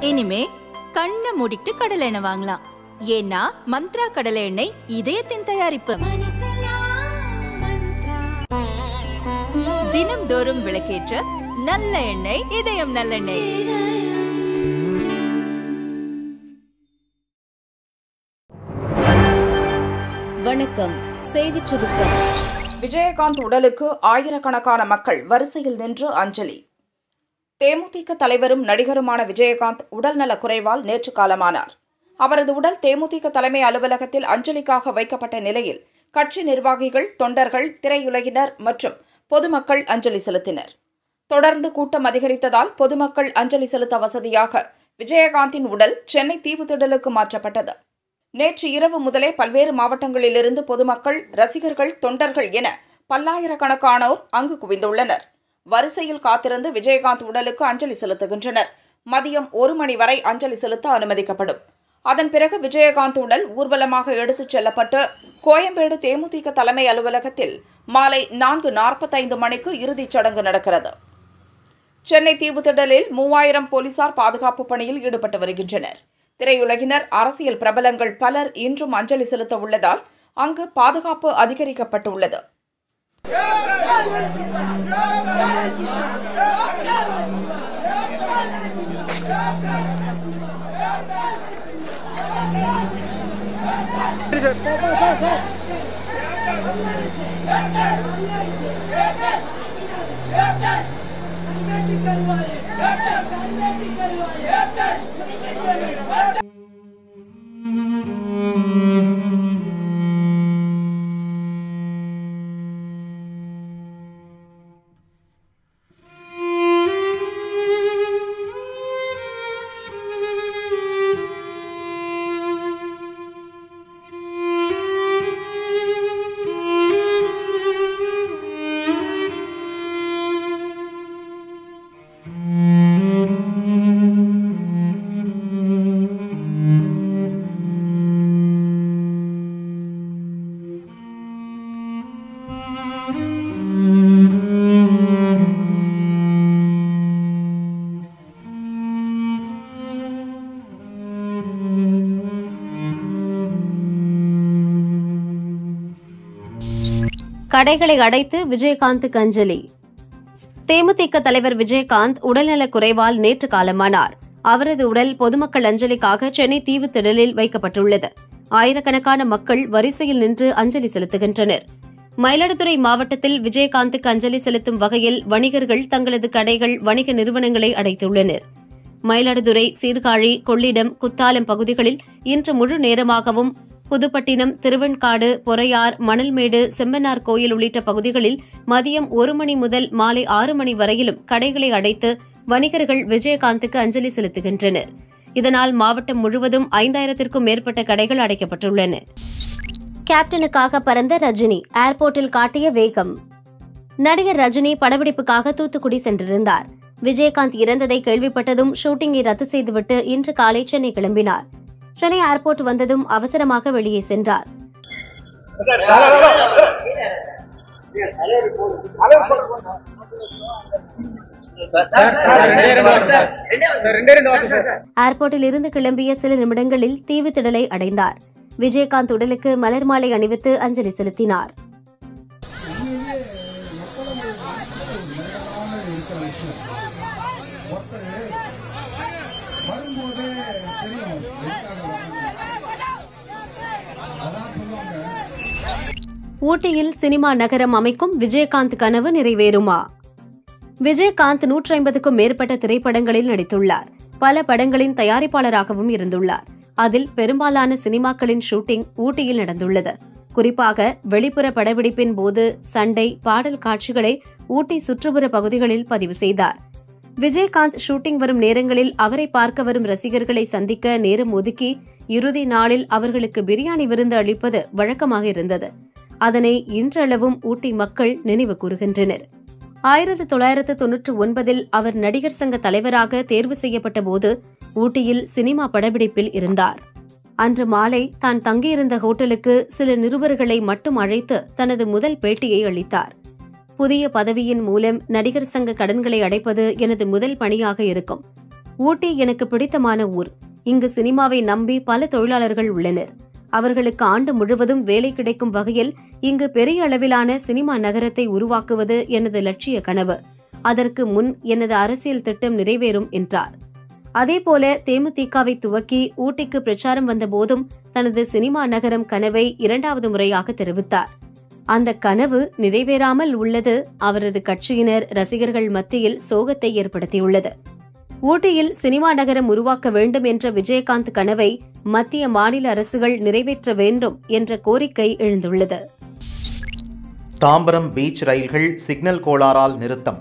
இனிமே கண்ணை மூடிட்டு கடலை எண்ணெய் வாங்கலாம் ஏன்னா மந்த்ரா கடலை எண்ணெய் இதயத்தின் தயாரிப்பு தினம்தோறும் விளக்கேற்ற நல்ல எண்ணெய் இதயம் நல்லெண்ணெய் வணக்கம் செய்திச் சுருக்கம் விஜயகாந்த் உடலுக்கு ஆயிரக்கணக்கான மக்கள் வரிசையில் நின்று அஞ்சலி தேமுதிக தலைவரும் நடிகருமான விஜயகாந்த் உடல்நலக் குறைவால் நேற்று காலமானார் அவரது உடல் தேமுதிக தலைமை அலுவலகத்தில் அஞ்சலிக்காக வைக்கப்பட்ட நிலையில் கட்சி நிர்வாகிகள் தொண்டர்கள் திரையுலகினர் மற்றும் பொதுமக்கள் அஞ்சலி செலுத்தினர் தொடர்ந்து கூட்டம் அதிகரித்ததால் பொதுமக்கள் அஞ்சலி செலுத்த வசதியாக விஜயகாந்தின் உடல் சென்னை தீவுத்திடலுக்கு மாற்றப்பட்டது நேற்று இரவு முதலே பல்வேறு மாவட்டங்களிலிருந்து பொதுமக்கள் ரசிகர்கள் தொண்டர்கள் என பல்லாயிரக்கணக்கானோர் அங்கு குவிந்துள்ளனர் வரிசையில் காத்திருந்து விஜயகாந்த் உடலுக்கு அஞ்சலி செலுத்துகின்றனர் மதியம் ஒரு மணி வரை அஞ்சலி செலுத்த அனுமதிக்கப்படும் அதன் பிறகு விஜயகாந்த் உடல் ஊர்வலமாக எடுத்துச் செல்லப்பட்டு கோயம்பேடு தேமுதிக தலைமை அலுவலகத்தில் மாலை நான்கு நாற்பத்தைந்து மணிக்கு இறுதிச் சடங்கு நடக்கிறது சென்னை தீவுத்திடலில் மூவாயிரம் போலீசார் பாதுகாப்பு பணியில் ஈடுபட்டு வருகின்றனர் திரையுலகினர் அரசியல் பிரபலங்கள் பலர் இன்றும் அஞ்சலி செலுத்த உள்ளதால் அங்கு பாதுகாப்பு அதிகரிக்கப்பட்டுள்ளது கடைகளை அடைத்து விஜயகாந்துக்கு அஞ்சலி தேமுதிக தலைவர் விஜயகாந்த் உடல்நலக் குறைவால் நேற்று காலமானார் அவரது உடல் பொதுமக்கள் அஞ்சலிக்காக சென்னை தீவுத்திடலில் வைக்கப்பட்டுள்ளது ஆயிரக்கணக்கான மக்கள் வரிசையில் நின்று அஞ்சலி செலுத்துகின்றனர் மயிலாடுதுறை மாவட்டத்தில் விஜயகாந்துக்கு அஞ்சலி செலுத்தும் வகையில் வணிகர்கள் தங்களது கடைகள் வணிக நிறுவனங்களை அடைத்துள்ளனர் மயிலாடுதுறை சீர்காழி கொள்ளிடம் குத்தாலம் பகுதிகளில் இன்று முழு நேரமாகவும் புதுப்பட்டினம் திருவெண்காடு பொறையார் மணல்மேடு செம்மனார் கோயில் உள்ளிட்ட பகுதிகளில் மதியம் ஒரு மணி முதல் மாலை ஆறு மணி வரையிலும் கடைகளை அடைத்து வணிகர்கள் விஜயகாந்துக்கு அஞ்சலி செலுத்துகின்றனர் இதனால் மாவட்டம் முழுவதும் ஐந்தாயிரத்திற்கும் மேற்பட்ட கடைகள் அடைக்கப்பட்டுள்ளன கேப்டனுக்காக பறந்த ரஜினி ஏர்போர்ட்டில் காட்டிய வேகம் நடிகர் ரஜினி படப்பிடிப்புக்காக தூத்துக்குடி சென்றிருந்தார் விஜயகாந்த் இறந்ததை கேள்விப்பட்டதும் ஷூட்டிங்கை ரத்து செய்துவிட்டு இன்று காலை சென்னை கிளம்பினார் சென்னை ஏர்போர்ட் வந்ததும் அவசரமாக வெளியே சென்றார் ஏர்போர்ட்டில் இருந்து கிளம்பிய சில நிமிடங்களில் தீவுத்திடலை அடைந்தார் விஜயகாந்த் உடலுக்கு மலர் மாலை அணிவித்து அஞ்சலி செலுத்தினார் வரும்போதே தெரியும் எதுக்காக வராங்க. அதான் சொல்லுவாங்க ஊட்டியில் சினிமா நகரம் அமைக்கும் விஜயகாந்த் கனவு நிறைவேறுமா விஜயகாந்த் நூற்றி ஐம்பதுக்கும் மேற்பட்ட திரைப்படங்களில் நடித்துள்ளார் பல படங்களின் தயாரிப்பாளராகவும் இருந்துள்ளார் அதில் பெரும்பாலான சினிமாக்களின் ஷூட்டிங் ஊட்டியில் நடந்துள்ளது குறிப்பாக வெளிப்புற படப்பிடிப்பின் போது சண்டை பாடல் காட்சிகளை ஊட்டி சுற்றுப்புற பகுதிகளில் பதிவு செய்தார் விஜயகாந்த் ஷூட்டிங் வரும் நேரங்களில் அவரை பார்க்க வரும் ரசிகர்களை சந்திக்க நேரம் ஒதுக்கி இறுதி நாளில் அவர்களுக்கு பிரியாணி விருந்து அளிப்பது வழக்கமாக இருந்தது அதனை இன்றளவும் ஊட்டி மக்கள் நினைவு கூறுகின்றனர் ஆயிரத்து தொள்ளாயிரத்து தொன்னூற்று ஒன்பதில் அவர் நடிகர் சங்க தலைவராக தேர்வு செய்யப்பட்ட போது ஊட்டியில் சினிமா படப்பிடிப்பில் இருந்தார் அன்று மாலை தான் தங்கியிருந்த ஹோட்டலுக்கு சில நிருபர்களை மட்டும் அழைத்து தனது முதல் பேட்டியை அளித்தார் புதிய பதவியின் மூலம் நடிகர் சங்க கடன்களை அடைப்பது எனது முதல் பணியாக இருக்கும் ஊட்டி எனக்கு பிடித்தமான ஊர் இங்கு சினிமாவை நம்பி பல தொழிலாளர்கள் உள்ளனர் அவர்களுக்கு ஆண்டு முழுவதும் வேலை கிடைக்கும் வகையில் இங்கு பெரிய அளவிலான சினிமா நகரத்தை உருவாக்குவது எனது லட்சிய கனவு அதற்கு முன் எனது அரசியல் திட்டம் நிறைவேறும் என்றார் அதேபோல தேமுதிகவை துவக்கி ஊட்டிக்கு பிரச்சாரம் வந்தபோதும் தனது சினிமா நகரம் கனவை இரண்டாவது முறையாக தெரிவித்தார் அந்த கனவு நிறைவேறாமல் உள்ளது அவரது கட்சியினர் ரசிகர்கள் மத்தியில் சோகத்தை ஏற்படுத்தியுள்ளது ஊட்டியில் சினிமா நகரம் உருவாக்க வேண்டும் என்ற விஜயகாந்த் கனவை மத்திய மாநில அரசுகள் நிறைவேற்ற வேண்டும் என்ற கோரிக்கை எழுந்துள்ளது தாம்பரம் பீச் ரயில்கள் சிக்னல் கோளாறால் நிறுத்தம்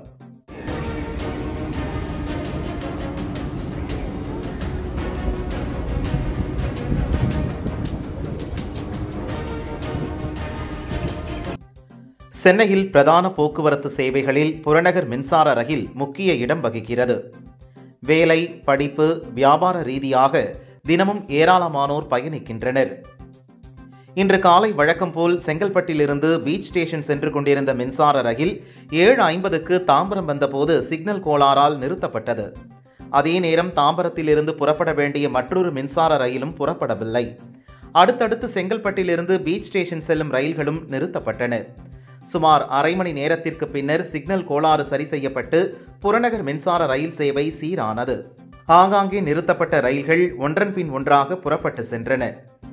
சென்னையில் பிரதான போக்குவரத்து சேவைகளில் புறநகர் மின்சார ரயில் முக்கிய இடம் வகிக்கிறது வேலை படிப்பு வியாபார ரீதியாக தினமும் ஏராளமானோர் பயணிக்கின்றனர் இன்று காலை வழக்கம் போல் செங்கல்பட்டிலிருந்து பீச் ஸ்டேஷன் சென்று கொண்டிருந்த மின்சார ரயில் ஏழு ஐம்பதுக்கு தாம்பரம் வந்தபோது சிக்னல் கோளாறால் நிறுத்தப்பட்டது அதே நேரம் தாம்பரத்திலிருந்து புறப்பட வேண்டிய மற்றொரு மின்சார ரயிலும் புறப்படவில்லை அடுத்தடுத்து செங்கல்பட்டிலிருந்து பீச் ஸ்டேஷன் செல்லும் ரயில்களும் நிறுத்தப்பட்டன சுமார் அரை மணி நேரத்திற்கு பின்னர் சிக்னல் கோளாறு சரி செய்யப்பட்டு புறநகர் மின்சார ரயில் சேவை சீரானது ஆங்காங்கே நிறுத்தப்பட்ட ரயில்கள் ஒன்றன் பின் ஒன்றாக புறப்பட்டு சென்றன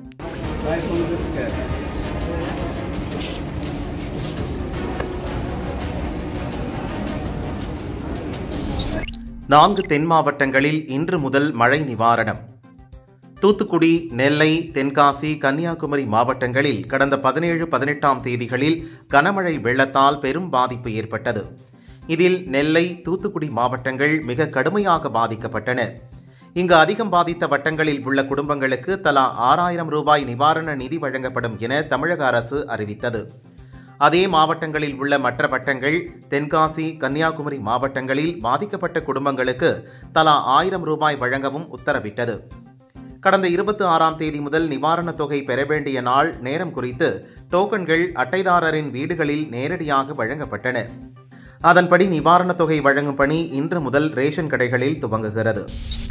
நான்கு தென் மாவட்டங்களில் இன்று முதல் மழை நிவாரணம் தூத்துக்குடி நெல்லை தென்காசி கன்னியாகுமரி மாவட்டங்களில் கடந்த பதினேழு பதினெட்டாம் தேதிகளில் கனமழை வெள்ளத்தால் பெரும் பாதிப்பு ஏற்பட்டது இதில் நெல்லை தூத்துக்குடி மாவட்டங்கள் மிக கடுமையாக பாதிக்கப்பட்டன இங்கு அதிகம் பாதித்த வட்டங்களில் உள்ள குடும்பங்களுக்கு தலா ஆறாயிரம் ரூபாய் நிவாரண நிதி வழங்கப்படும் என தமிழக அரசு அறிவித்தது அதே மாவட்டங்களில் உள்ள மற்ற வட்டங்கள் தென்காசி கன்னியாகுமரி மாவட்டங்களில் பாதிக்கப்பட்ட குடும்பங்களுக்கு தலா ஆயிரம் ரூபாய் வழங்கவும் உத்தரவிட்டது கடந்த இருபத்தி ஆறாம் தேதி முதல் நிவாரணத் தொகை பெற வேண்டிய நாள் நேரம் குறித்து டோக்கன்கள் அட்டைதாரரின் வீடுகளில் நேரடியாக வழங்கப்பட்டன அதன்படி நிவாரணத் தொகை வழங்கும் பணி இன்று முதல் ரேஷன் கடைகளில் துவங்குகிறது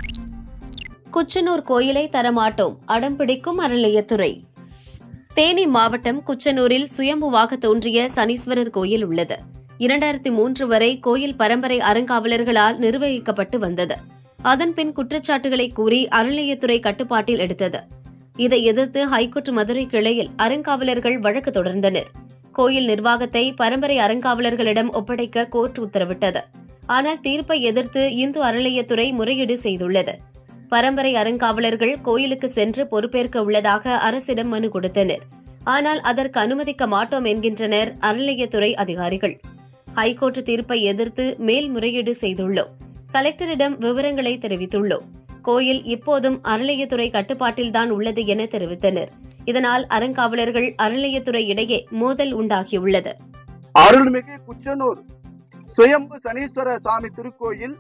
குச்சனூர் கோயிலை தரமாட்டோம் அடம்பிடிக்கும் அறநிலையத்துறை தேனி மாவட்டம் குச்சனூரில் சுயம்புவாக தோன்றிய சனீஸ்வரர் கோயில் உள்ளது இரண்டாயிரத்தி மூன்று வரை கோயில் பரம்பரை அறங்காவலர்களால் நிர்வகிக்கப்பட்டு வந்தது அதன்பின் குற்றச்சாட்டுகளை கூறி அறநிலையத்துறை கட்டுப்பாட்டில் எடுத்தது இதை எதிர்த்து ஹைகோர்ட் மதுரை கிளையில் அறங்காவலர்கள் வழக்கு தொடர்ந்தனர் கோயில் நிர்வாகத்தை பரம்பரை அறங்காவலர்களிடம் ஒப்படைக்க கோர்ட் உத்தரவிட்டது ஆனால் தீர்ப்பை எதிர்த்து இந்து அறநிலையத்துறை முறையீடு செய்துள்ளது பரம்பரை அறங்காவலர்கள் கோயிலுக்கு சென்று பொறுப்பேற்க உள்ளதாக அரசிடம் மனு கொடுத்தனர் ஆனால் அதற்கு அனுமதிக்க மாட்டோம் என்கின்றனர் அறநிலையத்துறை அதிகாரிகள் ஹைகோர்ட் தீர்ப்பை எதிர்த்து மேல்முறையீடு செய்துள்ளோம் கலெக்டரிடம் விவரங்களை தெரிவித்துள்ளோம் கோயில் இப்போதும் அறநிலையத்துறை கட்டுப்பாட்டில்தான் உள்ளது என தெரிவித்தனர் இதனால் அறங்காவலர்கள் அறநிலையத்துறை இடையே மோதல் உண்டாகியுள்ளது அருள்மிகு குச்சனூர் சுயம்பு சனீஸ்வர சுவாமி திருக்கோயில்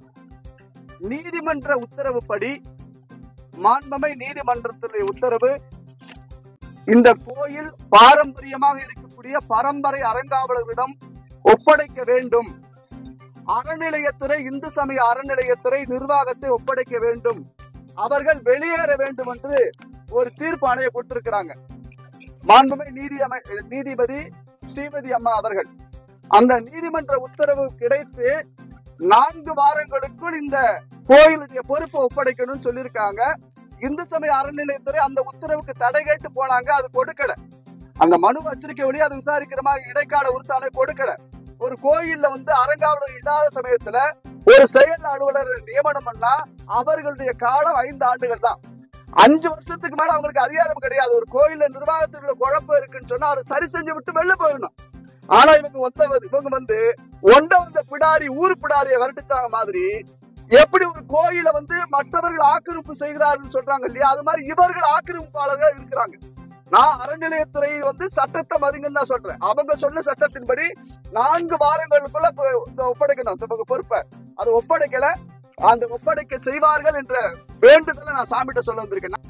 நீதிமன்ற உத்தரவுப்படி மாண்பமை நீதிமன்றத்துடைய உத்தரவு இந்த கோயில் பாரம்பரியமாக இருக்கக்கூடிய பரம்பரை அறங்காவலர்களிடம் ஒப்படைக்க வேண்டும் அறநிலையத்துறை இந்து சமய அறநிலையத்துறை நிர்வாகத்தை ஒப்படைக்க வேண்டும் அவர்கள் வெளியேற வேண்டும் என்று ஒரு தீர்ப்பாணையை கொடுத்திருக்கிறாங்க மாண்புமை நீதி அமை நீதிபதி ஸ்ரீமதி அம்மா அவர்கள் அந்த நீதிமன்ற உத்தரவு கிடைத்து நான்கு வாரங்களுக்குள் இந்த கோயிலுடைய பொறுப்பை ஒப்படைக்கணும்னு சொல்லியிருக்காங்க இந்து சமய அறநிலையத்துறை அந்த உத்தரவுக்கு தடை கேட்டு போனாங்க அது கொடுக்கல அந்த மனு வச்சிருக்க வழி அது விசாரிக்கிற மாதிரி இடைக்கால உறுத்தாணை கொடுக்கல ஒரு கோயில்ல வந்து அறங்காவலர் இல்லாத சமயத்துல ஒரு செயல் அலுவலர் நியமனம் பண்ணா அவர்களுடைய காலம் ஐந்து ஆண்டுகள் தான் அஞ்சு வருஷத்துக்கு மேல அவங்களுக்கு அதிகாரம் கிடையாது ஒரு கோயில்ல நிர்வாகத்துல குழப்பம் இருக்குன்னு சொன்னா அதை சரி செஞ்சு விட்டு வெளில போயிடணும் ஆனா இவங்க வந்த இவங்க வந்து ஒண்ட வந்த பிடாரி ஊர் பிடாரிய விரட்டிச்சாங்க மாதிரி எப்படி ஒரு கோயிலை வந்து மற்றவர்கள் ஆக்கிரமிப்பு செய்கிறார்கள் சொல்றாங்க இல்லையா அது மாதிரி இவர்கள் ஆக்கிரமிப்பாளர்கள் இருக்கிறாங்க நான் அறநிலையத்துறை வந்து சட்டத்தை மதிங்கன்னு தான் சொல்றேன் அவங்க சொன்ன சட்டத்தின்படி நான்கு வாரங்களுக்குள்ள பொ- இந்த ஒப்படைக்கணும் இந்த பொறுப்பை அதை ஒப்படைக்கல அந்த ஒப்படைக்க செய்வார்கள் என்ற வேண்டுதலை நான் சாமிகிட்ட சொல்ல வந்திருக்கேன்